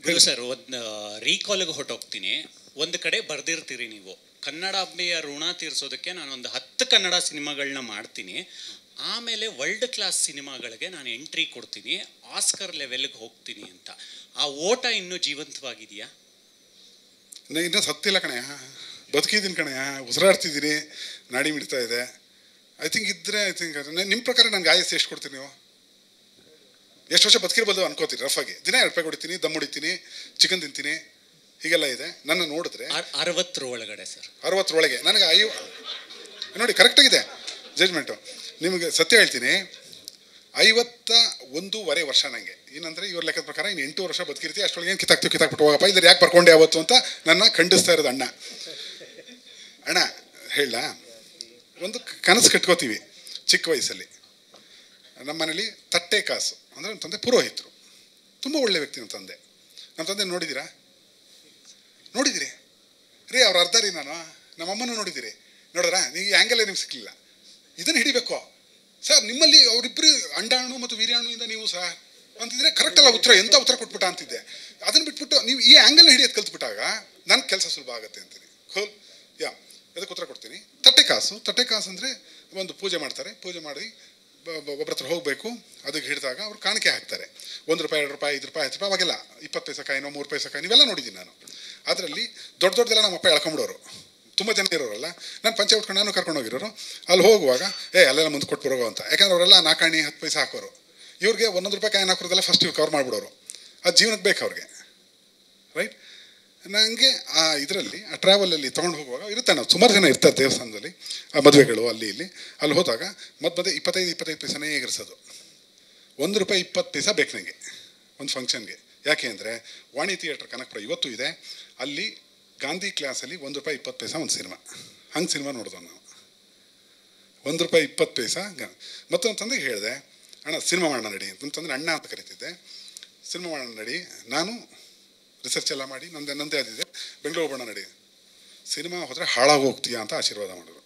ಗುರು sir ಒಂದು ರೀಕಾಲ್ಗೆ ಹೊಟ್ಟೋಗ್ತೀನಿ ಒಂದು ಕಡೆ ಬರ್ದಿರ್ತೀರಿ ನೀವು ಕನ್ನಡಾಂಬೆಯ ಋಣ ತೀರಿಸೋದಕ್ಕೆ ನಾನೊಂದು ಹತ್ತು ಕನ್ನಡ ಸಿನಿಮಾಗಳನ್ನ ಮಾಡ್ತೀನಿ ಆಮೇಲೆ ವರ್ಲ್ಡ್ ಕ್ಲಾಸ್ ಸಿನಿಮಾಗಳಿಗೆ ನಾನು ಎಂಟ್ರಿ ಕೊಡ್ತೀನಿ ಆಸ್ಕರ್ ಲೆವೆಲ್ಗೆ ಹೋಗ್ತೀನಿ ಅಂತ ಆ ಓಟ ಇನ್ನೂ ಜೀವಂತವಾಗಿದೆಯಾ ನಾ ಇನ್ನೂ ಸತ್ತಿಲ್ಲ ಕಣಯ್ಯ ಬದುಕಿದ್ದೀನಿ ಕಣಯ್ಯ ಉಸಿರಾಡ್ತಿದ್ದೀನಿ ನಾಡಿ ಮಿಡ್ತಾ ಇದೆ ಐ ಥಿಂಕ್ ಇದ್ರೆ ಐ ಥಿಂಕ್ ನಿಮ್ಮ ಪ್ರಕಾರ ನನಗೆ ಆಯಸ್ಸು ಎಷ್ಟು ಕೊಡ್ತೀನಿ ನೀವು ಎಷ್ಟು ವರ್ಷ ಬದುಕಿರ್ಬೋದು ಅನ್ಕೋತೀನಿ ರಫಾಗಿ ದಿನ ಎರಡು ರೂಪಾಯಿ ಹೊಡಿತೀನಿ ದಮ್ ಹೊಡಿತೀನಿ ಚಿಕನ್ ತಿಂತೀನಿ ಹೀಗೆಲ್ಲ ಇದೆ ನನ್ನ ನೋಡಿದ್ರೆ ಅರ್- ಅರವತ್ತರ ಒಳಗಡೆ ಸರ್ ಅರವತ್ತರೊಳಗೆ ನನಗೆ ಐವ ನೋಡಿ ಕರೆಕ್ಟಾಗಿದೆ ಜಜ್ಮೆಂಟು ನಿಮಗೆ ಸತ್ಯ ಹೇಳ್ತೀನಿ ಐವತ್ತ ಒಂದೂವರೆ ವರ್ಷ ನನಗೆ ಏನಂದರೆ ಇವ್ರ ಲೆಕ್ಕದ ಪ್ರಕಾರ ಇನ್ನು ಎಂಟು ವರ್ಷ ಬದುಕಿರ್ತೀವಿ ಅಷ್ಟೊಳಗೆ ಏನು ಕಿತ್ತಾಕ್ತೀವಿ ಕಿತ್ತಾಕ್ಬಿಟ್ಟು ಹೋಗಪ್ಪ ಇದ್ರೆ ಯಾಕೆ ಬರ್ಕೊಂಡೆ ಅವತ್ತು ಅಂತ ನನ್ನ ಖಂಡಿಸ್ತಾ ಇರೋದು ಅಣ್ಣ ಅಣ್ಣ ಹೇಳ ಒಂದು ಕನಸು ಕಟ್ಕೋತೀವಿ ಚಿಕ್ಕ ವಯಸ್ಸಲ್ಲಿ ನಮ್ಮ ಮನೇಲಿ ತಟ್ಟೆ ಕಾಸು ಅಂದರೆ ನಮ್ಮ ತಂದೆ ಪುರೋಹಿತರು ತುಂಬ ಒಳ್ಳೆ ವ್ಯಕ್ತಿ ನಮ್ಮ ತಂದೆ ನಮ್ಮ ತಂದೆ ನೋಡಿದ್ದೀರಾ ನೋಡಿದಿರಿ ರೀ ಅವ್ರ ಅರ್ಧ ರೀ ನಾನು ನಮ್ಮಮ್ಮನೂ ನೋಡಿದ್ದೀರಿ ನೋಡಿದ್ರಾ ನೀವು ಈ ಆ್ಯಂಗಲೇ ನಿಮ್ಗೆ ಸಿಕ್ಕಲಿಲ್ಲ ಇದನ್ನು ಹಿಡಿಬೇಕು ಸರ್ ನಿಮ್ಮಲ್ಲಿ ಅವರಿಬ್ಬರು ಅಂಡಾಣು ಮತ್ತು ವೀರ್ಯಾಣುವಿಂದ ನೀವು ಸರ್ ಅಂತಿದ್ರೆ ಕರೆಕ್ಟ್ ಅಲ್ಲ ಉತ್ತರ ಎಂಥ ಉತ್ತರ ಕೊಟ್ಬಿಟ್ಟ ಅಂತಿದ್ದೆ ಅದನ್ನು ಬಿಟ್ಬಿಟ್ಟು ನೀವು ಈ ಆ್ಯಂಗಲ್ನ ಹಿಡಿಯೋದು ಕಲ್ತ್ಬಿಟ್ಟಾಗ ನನ್ನ ಕೆಲಸ ಸುಲಭ ಆಗುತ್ತೆ ಅಂತೀನಿ ಹೋಲ್ ಯಾ ಅದಕ್ಕೆ ಉತ್ತರ ಕೊಡ್ತೀನಿ ತಟ್ಟೆ ಕಾಸು ತಟ್ಟೆ ಕಾಸು ಅಂದರೆ ಒಂದು ಪೂಜೆ ಮಾಡ್ತಾರೆ ಪೂಜೆ ಮಾಡಿ ಬ- ಬ- ಒಬ್ಬರ ಹತ್ರ ಹೋಗಬೇಕು ಅದಕ್ಕೆ ಹಿಡಿದಾಗ ಅವ್ರು ಕಾಣಿಕೆ ಹಾಕ್ತಾರೆ ಒಂದು ರೂಪಾಯಿ ಎರಡು ರೂಪಾಯಿ ಐದು ರೂಪಾಯಿ ಹತ್ತು ರೂಪಾಯಿ ಅವಾಗೆಲ್ಲ ಇಪ್ಪತ್ತು ಪೈಸೆ ಕಾಯಿನೋ ಮೂರು ಪೈಸೆ ಕಾಯಿ ನೀವೆಲ್ಲ ನೋಡಿದ್ದೀನಿ ನಾನು ಅದರಲ್ಲಿ ದೊಡ್ಡ ದೊಡ್ಡದೆಲ್ಲ ನಮ್ಮ ಅಪ್ಪ ಎಳ್ಕೊಂಬಿಡೋರು ತುಂಬ ಜನ ಇರೋರಲ್ಲ ನಾನು ಪಂಚೆ ಉಟ್ಕೊಂಡು ನಾನು ಕರ್ಕೊಂಡು ಹೋಗಿರೋರು ಅಲ್ಲಿ ಹೋಗುವಾಗ ಏ ಅಲ್ಲೆಲ್ಲ ಮುಂದೆ ಕೊಟ್ಟು ಬರೋಗೋ ಅಂತ ಯಾಕಂದ್ರೆ ಅವರೆಲ್ಲ ನಾಲ್ಕಾಣಿ ಹತ್ತು ಪೈಸೆ ಹಾಕೋರು ಇವ್ರಿಗೆ ಒಂದೊಂದು ರೂಪಾಯಿ ಕಾಯಿನ ಹಾಕೋದೆಲ್ಲ ಫಸ್ಟ್ ಇವ್ರು ಕವರ್ ಮಾಡಿಬಿಡೋರು ಅದು ಜೀವನಕ್ಕೆ ಬೇಕು ಅವ್ರಿಗೆ ರೈಟ್ ನನಗೆ ಆ ಇದರಲ್ಲಿ ಆ ಟ್ರಾವೆಲಲ್ಲಿ ತೊಗೊಂಡು ಹೋಗುವಾಗ ಇರುತ್ತೆ ನಾವು ಸುಮಾರು ಜನ ಇರ್ತಾರೆ ದೇವಸ್ಥಾನದಲ್ಲಿ ಆ ಮದುವೆಗಳು ಅಲ್ಲಿ ಇಲ್ಲಿ ಅಲ್ಲಿ ಹೋದಾಗ ಮತ್ತೆ ಮತ್ತೆ ಇಪ್ಪತ್ತೈದು ಇಪ್ಪತ್ತೈದು ಪೈಸೆನೇ ಎಗರಿಸೋದು ಒಂದು ರೂಪಾಯಿ ಇಪ್ಪತ್ತು ಪೈಸೆ ಬೇಕು ನನಗೆ ಒಂದು ಫಂಕ್ಷನ್ಗೆ ಯಾಕೆ ಅಂದರೆ ವಾಣಿ ಥಿಯೇಟ್ರ್ ಕನಕಪುರ ಇವತ್ತು ಇದೆ ಅಲ್ಲಿ ಗಾಂಧಿ ಕ್ಲಾಸಲ್ಲಿ ಒಂದು ರೂಪಾಯಿ ಇಪ್ಪತ್ತು ಪೈಸೆ ಒಂದು ಸಿನಿಮಾ ಹಂಗೆ ಸಿನಿಮಾ ನೋಡಿದ್ವು ನಾವು ಒಂದು ರೂಪಾಯಿ ಇಪ್ಪತ್ತು ಪೈಸಾ ಗ- ಮತ್ತು ನನ್ನ ತಂದೆಗೆ ಹೇಳಿದೆ ಅಣ್ಣ ಸಿನಿಮಾ ಮಾಡೋಣ ನಡಿ ಅಂತಂದ್ರೆ ಅಣ್ಣ ಅಂತ ಕರಿತಿದ್ದೆ ಸಿನಿಮಾ ಮಾಡೋಣ ನಡಿ ನಾನು ರಿಸರ್ಚ್ ಎಲ್ಲ ಮಾಡಿ ನಂದು ನಂದೇ ಆದಿದೆ ಬೆಂಗಳೂರು ಹೋಗೋಣ ನಡಿ ಸಿನಿಮಾ ಹೋದರೆ ಹಾಳಾಗಿ ಹೋಗ್ತೀಯಾ ಅಂತ ಆಶೀರ್ವಾದ ಮಾಡಿದ್ರು